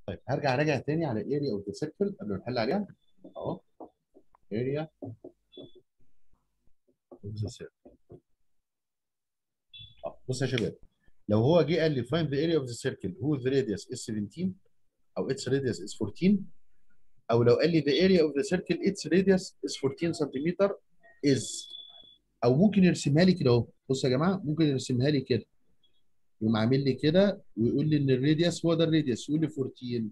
طيب هرجع راجع تاني على اريا اوف ذا سيركل قبل ما نحل عليها اهو اريا اوف ذا سيركل اه بص يا شباب لو هو جه قال لي find the area of the circle whose radius is 17 او its radius is 14 او لو قال لي the area of the circle its radius is 14 سنتيمتر is او ممكن يرسمها لي كده اهو بص يا جماعه ممكن يرسمها لي كده يقوم عامل لي كده ويقول لي ان الراديوس هو ده الراديوس يقول لي 14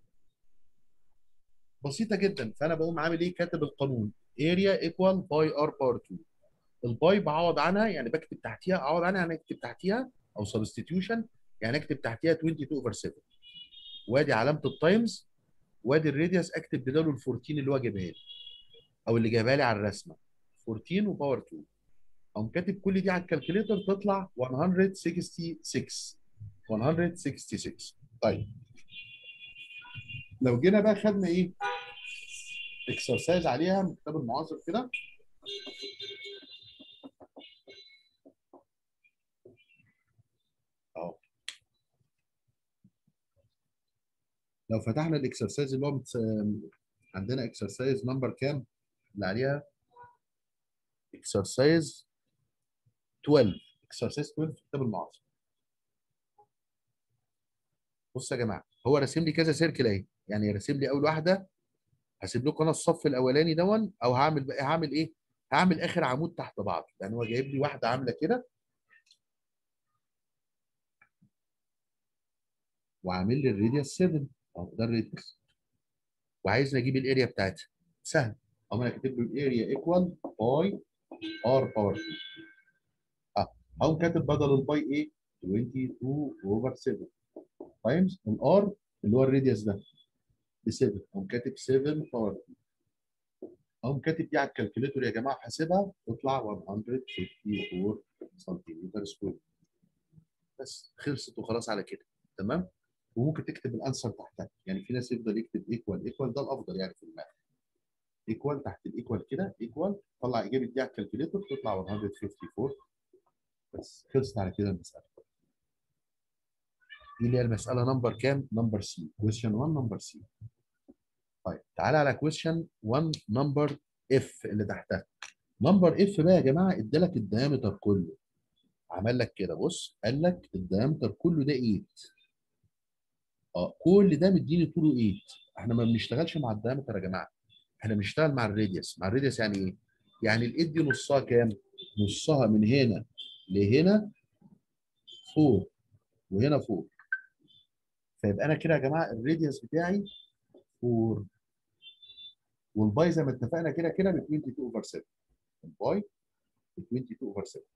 بسيطه جدا فانا بقوم عامل ايه كاتب القانون area equal باي ار باور 2 الباي بعوض عنها يعني بكتب تحتيها اعوض عنها يعني اكتب تحتيها او سبستيتيوشن يعني اكتب تحتيها 22 اوفر 7 وادي علامه التايمز وادي الراديوس اكتب بداله ال 14 اللي هو جايبها لي او اللي جايبها لي على الرسمه 14 وباور 2 اقوم كاتب كل دي على الكالكوليتر تطلع 166 166 طيب لو جينا بقى خدنا ايه اكسرسايز عليها من كتاب المعاصر كده اهو لو فتحنا الاكسرسايز اللي هو متس... عندنا اكسرسايز نمبر كام اللي عليها اكسرسايز 12 اكسرسايز 12 في كتاب المعاصر بص يا جماعه هو راسم لي كذا سيركل اهي يعني راسم لي اول واحده هسيب لكم انا الصف الاولاني دون او هعمل بقى هعمل ايه هعمل اخر عمود تحت بعض يعني هو جايب لي واحده عامله كده وعامل لي الراديوس 7 اهو ده الراديوس وعايزني اجيب الاريا بتاعتها سهل اقوم انا كاتب له الاريا ايكوال باي ار باور 2 اه اقوم كاتب بدل الباي ايه 22 اوفر 7 تايمز الار اللي هو الراديوس ده ب 7 اقوم كاتب 7 باور 2 اقوم كاتب دي على الكالكوليتور يا جماعه حاسبها تطلع 154 سنتيمتر سكوير بس خلصت وخلاص على كده تمام وممكن تكتب الانسر تحتها يعني في ناس يفضل يكتب ايكوال ايكوال ده الافضل يعني في الماث ايكوال تحت الايكوال كده ايكوال طلع اجابه دي على الكالكوليتور تطلع 154 بس خلصت على كده المساله دي اللي هي المساله نمبر كام؟ نمبر سي كويشن 1 نمبر سي طيب تعالى على كويشن 1 نمبر اف اللي تحتها نمبر اف بقى يا جماعه ادالك الدايمتر كله عمل لك كده بص قال لك الدايمتر كله ده 8 اه كل ده مديني طوله 8 احنا ما بنشتغلش مع الدايمتر يا جماعه احنا بنشتغل مع الراديوس مع الراديوس يعني ايه؟ يعني الايد دي نصها كام؟ نصها من هنا لهنا 4 وهنا 4 فيبقى انا كده يا جماعه الراديوس بتاعي 4 والباي زي ما اتفقنا كده كده ب 22 اوفر 7 الباي ب 22 اوفر 7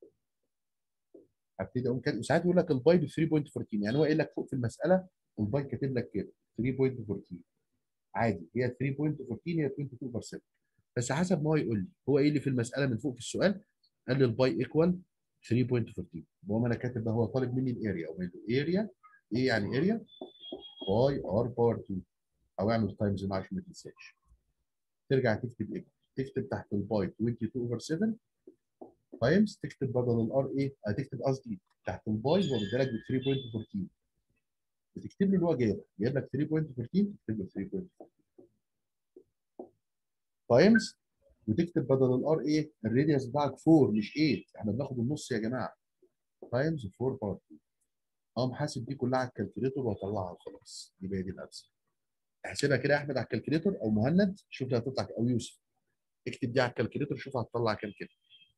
هبتدي اقوم كاتب وساعات يقول لك الباي ب 3.14 يعني هو قايل لك فوق في المساله الباي كاتب لك كده 3.14 عادي هي 3.14 هي 22 اوفر 7 بس حسب ما هو يقول لي هو قايل لي في المساله من فوق في السؤال قال لي الباي ايكوال 3.14 وهو انا كاتب ده هو طالب مني الاريا او اريا ايه يعني اريا باي ار باور 2 او اعمل تايمز معاه عشان ما تنساش ترجع تكتب ايه تكتب تحت الباي 22 اوفر 7 تايمز تكتب بدل الار ايه هتكتب قصدي تحت الباي هو مديلك ب 3.14 بتكتب له اللي هو جايبه جايب لك 3.14 تكتب له 3.14 تايمز وتكتب بدل الار ايه الراديوس بتاعك 4 مش 8 احنا بناخد النص يا جماعه تايمز 4 باور 2 اقوم حاسب دي كلها على الكالكوليتور واطلعها وخلاص يبقى دي الامثله احسبها كده يا احمد على الكالكوليتور او مهند شوف دي هتطلع او يوسف اكتب دي على الكالكوليتور شوف هتطلع كام كده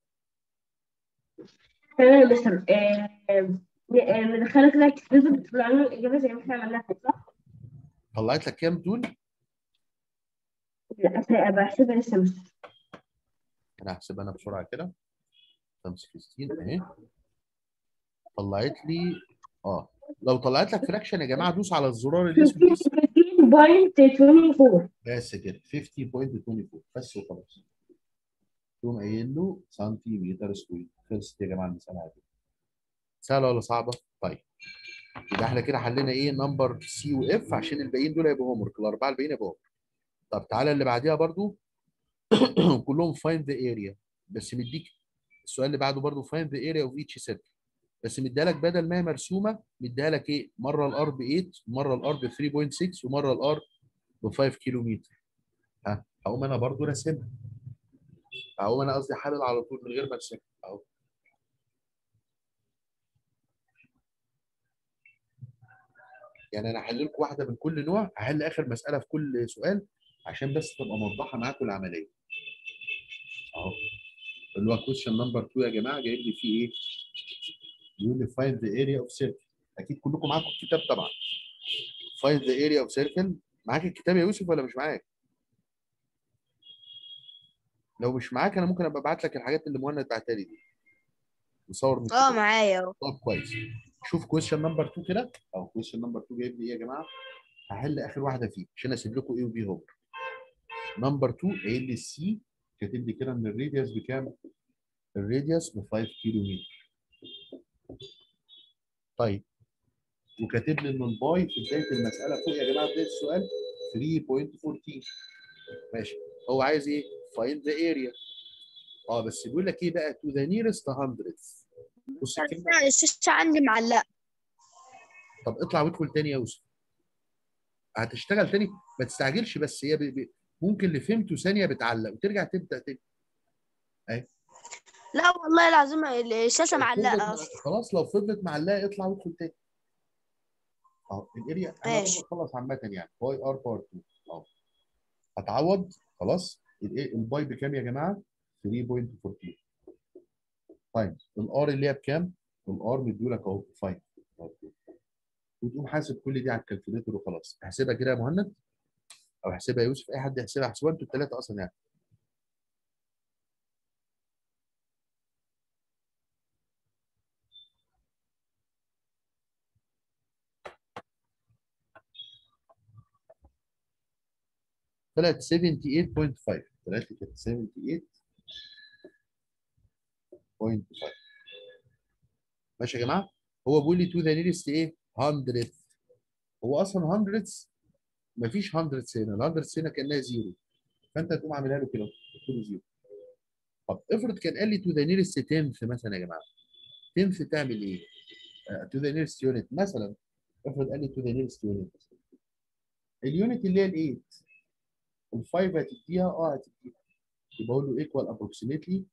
تمام يا مستر ندخلك لك تكتب بتطلع لنا الإجابة زي ما احنا عملناها صح؟ طلعت لك كام دول لا أصل بحسبها لسه مستر انا هحسبها انا بسرعه كده 65 اهي طلعت لي اه لو طلعت لك فراكشن يا جماعه دوس على الزرار اللي اسمه ايه 15.24 بس كده 50.24 بس وخلاص تقوم قايل له سنتيمتر سكوير خلصت يا جماعه المساله عادي سهله ولا صعبه؟ طيب يبقى احنا كده حلينا ايه نمبر سي واف عشان الباقيين دول هيبقوا هوم ورك الاربعه الباقيين هيبقوا هوم طب تعالى اللي بعديها برضو كلهم فايند ذا اريا بس مديك السؤال اللي بعده برضو فايند ذا اريا اوف ايتش سيركل بس مديها لك بدل ما هي مرسومه مديها لك ايه مره الار ب 8 ومره الار ب 3.6 ومره الار ب 5 كيلو متر ها هقوم انا برضو راسمها هقوم انا قصدي حلل على طول من غير ما ارسمها اهو يعني انا هحل لكم واحده من كل نوع هحل اخر مساله في كل سؤال عشان بس تبقى موضحه معاكم العمليه اهو اللي هو كويشن نمبر 2 يا جماعه جايب لي فيه ايه؟ بيقول لي find the area of circle اكيد كلكم معاكم الكتاب طبعا find the area of circle معاك الكتاب يا يوسف ولا مش معاك؟ لو مش معاك انا ممكن ابقى ابعت لك الحاجات اللي مهند بعتها لي دي وصور من اه الكتاب. معايا اهو طب كويس شوف كويشن نمبر 2 كده او كويشن نمبر 2 جايب لي ايه يا جماعه هحل اخر واحده فيه عشان اسيب لكم ايه وبي هوم نمبر 2 قايل لي السي كاتب لي كده ان الراديوس بكام الراديوس ب 5 كيلو متر طيب وكاتب لي ان الباي في بدايه المساله فوق يا جماعه بدايه السؤال 3.14 ماشي هو عايز ايه فايند ذا اريا اه بس بيقول لك ايه بقى تو ذا نيرست 100 بص الكلمه الشاشة عندي معلقة طب اطلع وادخل تاني يا يوسف هتشتغل تاني ما تستعجلش بس هي ب... ب... ممكن اللي فهمته ثانيه بتعلق وترجع تبدا تاني لا والله العظيم الشاشة لو معلقة فضلت- أصلا خلاص لو فضلت معلقه اطلع وادخل تاني اهو الاريا انا ماشي. خلص عامه يعني باي ار باور 2 اهو هتعوض خلاص الايه الباي بكام يا جماعه 3.14 طيب الار اللي هي بكام الار مديولك اهو 5 وتقوم حاسب كل دي على الكالكوليتر وخلاص احسبها كده يا مهند او احسبها يا يوسف اي حد يحسبها احسبوها انتوا الثلاثه اصلا يعني طلعت 78.5 طلعت لي كانت 78.5 ماشي يا جماعه هو بيقول لي تو ذا نيرست ايه 100 هو اصلا 100 مفيش 100 هنا ال 100 هنا كانها زيرو فانت تقوم عاملها له كده تحط له زيرو طب افرض كان قال لي تو ذا نيرست 10 مثلا يا جماعه 10 تعمل ايه؟ تو ذا نيرست يونت مثلا افرض قال لي تو ذا نيرست يونت اليونت اللي هي ال 8 ال 5 هتديها اه هتديها يبقى اقول له ايكوال ابروكسيمتلي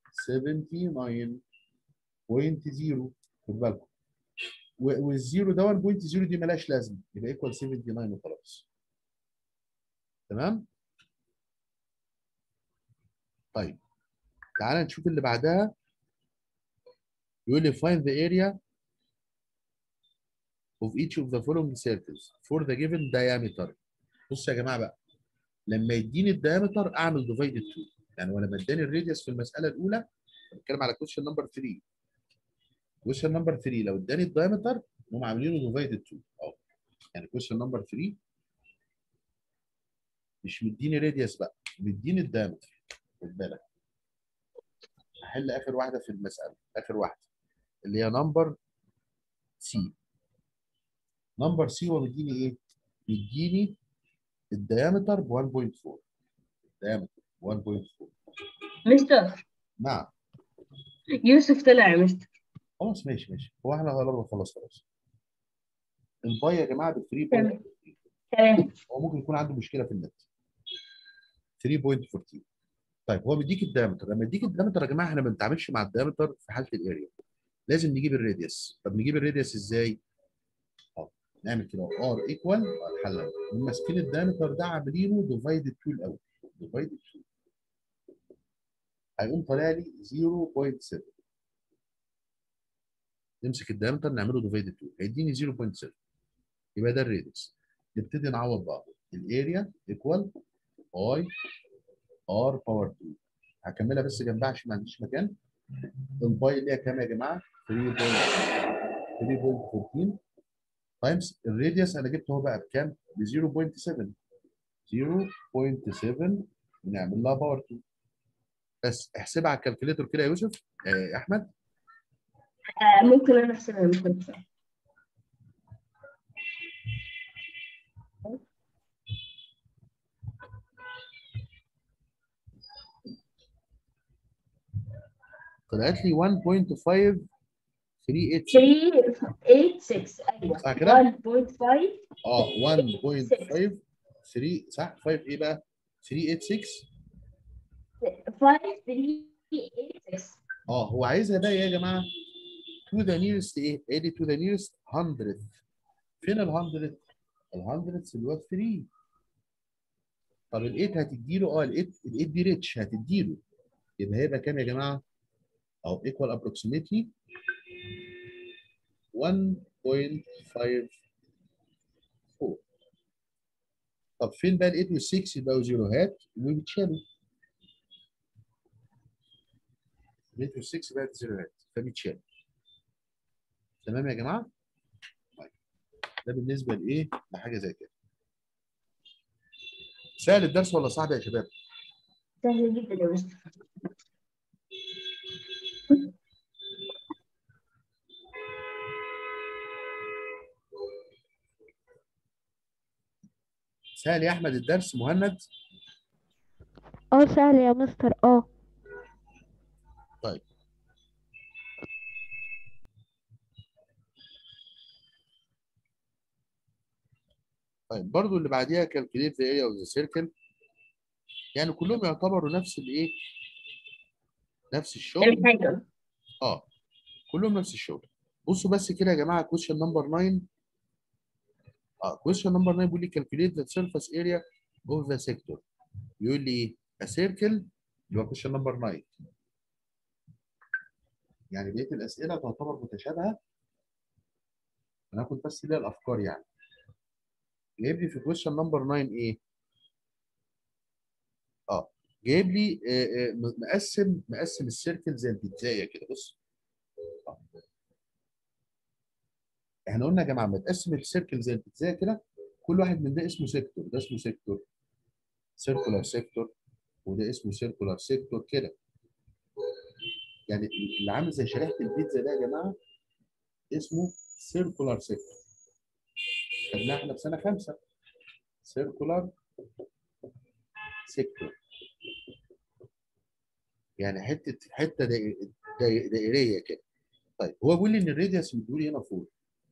79.0 خد بالكم و- والزيرو ده 1.0 دي مالهاش لازمه يبقى ايكوال 79 وخلاص تمام طيب تعال نشوف اللي بعدها يقول لي find the area of each of the following circles for the given diameter بص يا جماعه بقى لما يديني الدايمتر اعمل ديفايدد 2 يعني هو لما اداني الراديوس في المساله الاولى بتكلم على كويشن نمبر 3 كويشن نمبر 3 لو اداني الدايمتر هم عاملينه ديفايدد 2 اهو يعني كويشن نمبر 3 مش مديني راديوس بقى مديني الدايمتر خد بالك هحل اخر واحده في المساله اخر واحده اللي هي نمبر سي نمبر سي هو مديني ايه؟ مديني الديامتر ب 1.4 الديامتر 1.4 مستر نعم يوسف طلع يا مستر خلاص ماشي ماشي هو احنا غلطنا خلاص خلاص الباي يا جماعه ب 3 تمام تمام هو ممكن يكون عنده مشكله في النت 3.14 طيب هو بيديك الدايمتر لما يديك الدايمتر يا جماعه احنا ما بنتعاملش مع الدايمتر في حاله الاريا لازم نجيب الراديوس طب نجيب الراديوس ازاي؟ اه نعمل كده ار ايكوال الحل ماسكين الدايمتر ده عاملينه ديفايدد 2 الاول ديفايدد 2 هيقوم طالع لي 0.7 نمسك الدايمتر نعمله ديفايدد 2 هيديني 0.7 يبقى ده الراديوس نبتدي نعوض بقى الاريا ايكوال اي ار باور 2 هكملها بس جنبها عشان ما عنديش مكان الباي اللي هي كام يا جماعه 3.14 تايمز الراديوس انا جبته هو بقى بكام؟ ب 0.7 0.7 ونعمل لها باور 2 بس احسبها على الكالكوليتر كده يا يوسف آه، يا احمد آه، ممكن انا احسبها يا مستر طلعت لي 1.5 386 386 ايوه صح كده؟ 1.5 اه 1.5 3 صح 5 ايه بقى 386 5386 اه هو عايزها بقى إيه يا جماعه to the nearest ايه؟ ايه دي to the nearest 100 فين ال 100 ال 100 اللي هو 3 طب ال 8 هتديله اه ال 8 ال 8 دي ريتش هتديله يبقى هيبقى كام يا جماعه؟ او equal approximately 1.54 طب فين بقى ال 8 وال 6 يبقوا زيروهات وبيتشالوا 8 وال 6 بقت زيروهات فبيتشالوا تمام يا جماعه؟ طيب ده بالنسبه لايه؟ لحاجه زي كده سهل الدرس ولا صعب يا شباب؟ سهل جدا يا مستر سهل يا احمد الدرس مهند اه سهل يا مستر اه طيب برضو اللي بعديها calculate the area of the circle يعني كلهم يعتبروا نفس الايه نفس الشغل الحاجة اه كلهم نفس الشغل بصوا بس كده يا جماعه question number 9 اه question number 9 بيقول لي calculate the surface area of the sector بيقول لي ايه a circle اللي هو question number 9 يعني بقيه الاسئله تعتبر متشابهه هناخد بس ليها الافكار يعني جايب لي في question number 9 ايه اه جايب لي آه، آه، م- مقسم مقسم السيركل زي البيتزايه كده بص آه. احنا قلنا يا جماعه لما تقسم السيركل زي البيتزايه كده كل واحد من ده اسمه سيكتور ده اسمه سيكتور سيركولار سيكتور وده اسمه سيركولار سيكتور كده يعني اللي عامل زي شريحه البيتزا ده يا جماعه اسمه سيركولار سيكتور خدناه احنا في سنه خمسه سيركولار سيكتور يعني حته حته دائريه دائريه كده طيب هو بيقول لي ان الراديوس مديولي هنا فوق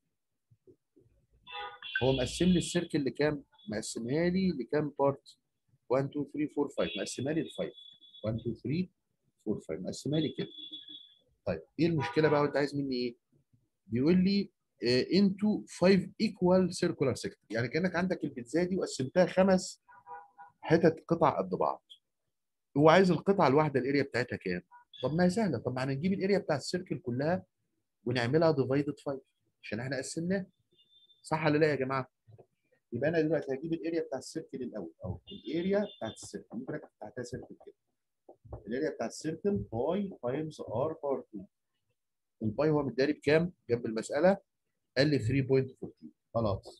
هو مقسم لي السيركل لكام؟ مقسمها لي لكام بارت؟ 1 2 3 4 5 مقسمها لي ل 5 1 2 3 4 5 مقسمها لي كده طيب ايه المشكله بقى وانت عايز مني ايه؟ بيقول لي انتو 5 ايكوال سيركولار سيكتور يعني كانك عندك البيتزا دي وقسمتها خمس حتت قطع قد بعض هو عايز القطعه الواحده الاريا بتاعتها كام؟ طب ما هي سهله طب ما هنجيب الاريا بتاع السيركل كلها ونعملها ديفايدد 5 عشان احنا قسمناها صح ولا لا يا جماعه؟ يبقى انا دلوقتي هجيب الاريا بتاع السيركل الاول او الاريا بتاعت السيركل ممكن اكتب تحتها سيركل كده الاريا بتاعت السيركل باي تايمز ار باور 2 الباي هو مداري بكام؟ جنب المساله قال لي 3.14 خلاص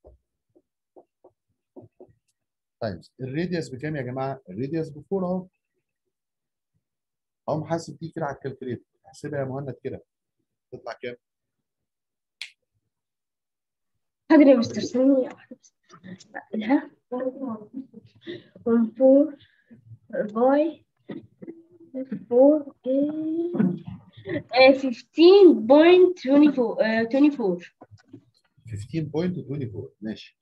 تايمز الراديوس بكام يا جماعه؟ الراديوس ب 4 اهو اقوم حاسب دي كده على الكالكوليتر احسبها يا مهند كده تطلع كام؟ حاضر يا مستر ثانية واحدة بس ها 4 باي 4 15.24 15.24 ماشي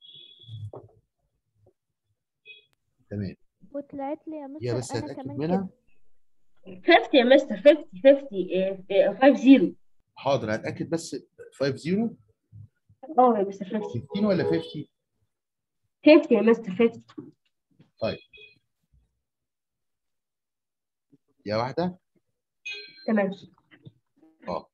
تمام وطلعت لي يا هي مستر بس انا هتاكد كمان منها كده 50 يا مستر 50 50 آه، 50 حاضر هتاكد بس 50 اه يا مستر 50 15 ولا 50 50 يا مستر 50 طيب يا واحده تمام اه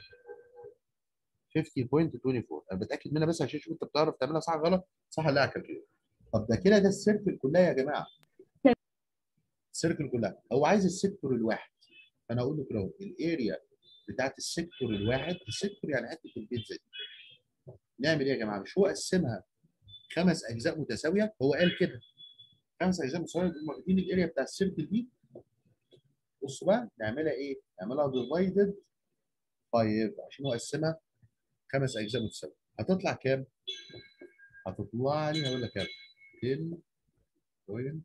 50.24 انا بتاكد منها بس عشان اشوف انت بتعرف تعملها صح غلط صح ولا لا يا كالكوليتر طب ده كده ده السيركل كلها يا جماعه السيركل كلها هو عايز السيكتور الواحد فانا اقول له كده اهو الاريا بتاعت السيكتور الواحد السيكتور يعني حته البيتزا دي نعمل ايه يا جماعه مش هو قسمها خمس اجزاء متساويه هو قال كده خمس اجزاء متساويه يقوم واخدين الاريا بتاع السيركل دي بصوا بقى نعملها ايه؟ نعملها ديفايدد 5 عشان هو قسمها خمس اجزاء متساويه هتطلع كام؟ هتطلع لي هقول لك كام 10 بوينت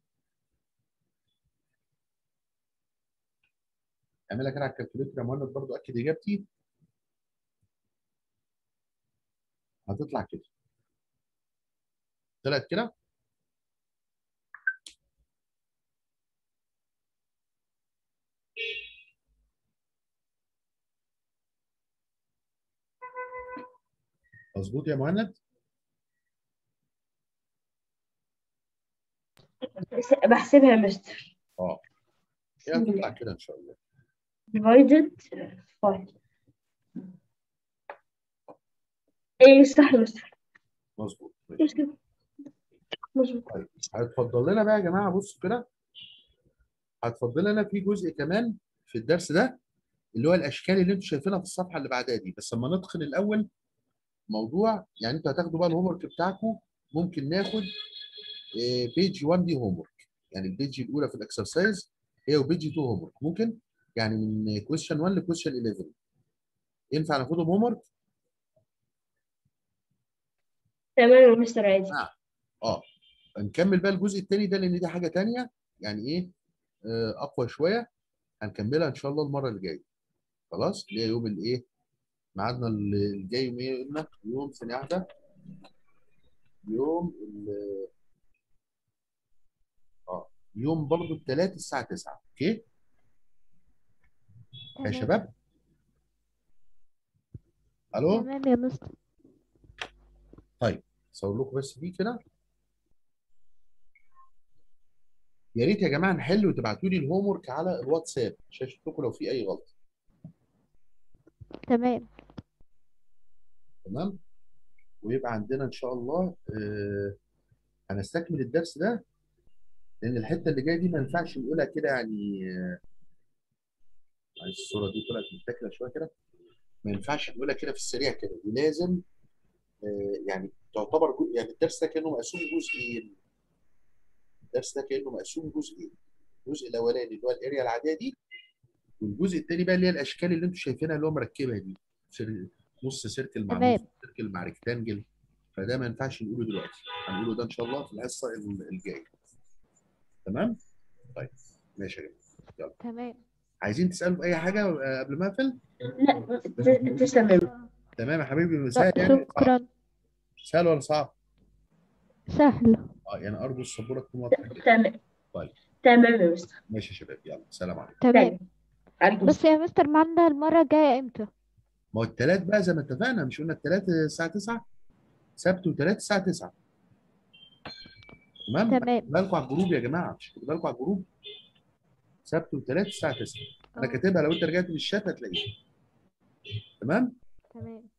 اعملها كده على الكالكوليتر يا مهند برضه اكد اجابتي هتطلع كده طلعت كده مظبوط يا مهند بس- بحسبها يا مستر اه هي هتطلع كده ان شاء الله divided 5 ايه صح يا مستر مظبوط ماشي. ايش كده مظبوط طيب هيتفضل لنا بقى يا جماعه بصوا كده هتفضل لنا في جزء كمان في الدرس ده اللي هو الاشكال اللي انتم شايفينها في الصفحه اللي بعدها دي بس لما ندخل الاول موضوع يعني انتوا هتاخدوا بقى الهوم ورك بتاعكم ممكن ناخد بيج 1 دي هوم ورك يعني البيج الاولى في الاكسرسايز هي وبيج 2 هوم ورك ممكن يعني من كويشن 1 لكويشن 11 ينفع ناخدهم هوم ورك؟ تمام يا مستر عادي اه نكمل بقى الجزء الثاني ده لان دي حاجه ثانيه يعني ايه آه، اقوى شويه هنكملها ان شاء الله المره اللي جايه خلاص اللي هي يوم الايه ميعادنا الجاي يوم ايه قلنا يوم ثانيه واحده يوم ال- اه يوم برضو الثلاث الساعه 9 اوكي يا تمام شباب الو تمام يا مستر صور لكم بس دي كده يا ريت يا جماعه نحل وتبعتوا لي الهوم ورك على الواتساب عشان اشوف لكم لو في اي غلطه تمام تمام ويبقى عندنا ان شاء الله آه هنستكمل الدرس ده لان الحته اللي جايه دي ما ينفعش نقولها كده يعني آه، معلش الصوره دي طلعت متاكله شويه كده ما ينفعش نقولها كده في السريع كده دي لازم آه يعني تعتبر جو- يعني الدرس ده كانه مقسوم جزئين الدرس ده كانه مقسوم جزئين الجزء الاولاني اللي هو الاريا العاديه دي والجزء الثاني بقى اللي هي الاشكال اللي انتم شايفينها اللي هو مركبها دي سير- نص سيركل مع تمام. نص سيركل مع ريكتانجل فده ما ينفعش نقوله دلوقتي هنقوله ده ان شاء الله في الحصه ال- الجايه تمام طيب ماشي يا جماعه تمام عايزين تسالوا في اي حاجه آه، قبل ما اقفل لا ت- تسلم تمام يا حبيبي لا سهل يعني صعب شكرا سهل ولا صعب سهل اه يعني ارجو السبوره تكون واضحه كده تمام طيب. تمام يا مستر ماشي يا شباب يلا سلام عليكم تمام تمام عليكم بس يا مستر معنا المرة الجاية امتى؟ ما هو الثلاث بقى زي ما اتفقنا مش قلنا الثلاث الساعه 9 سبت وثلاث الساعه 9 تمام تمام بالكم على الجروب يا جماعه مش كاتبها لكم على الجروب سبت وثلاث الساعه 9 انا آه، كاتبها لو انت رجعت للشات هتلاقيها تمام تمام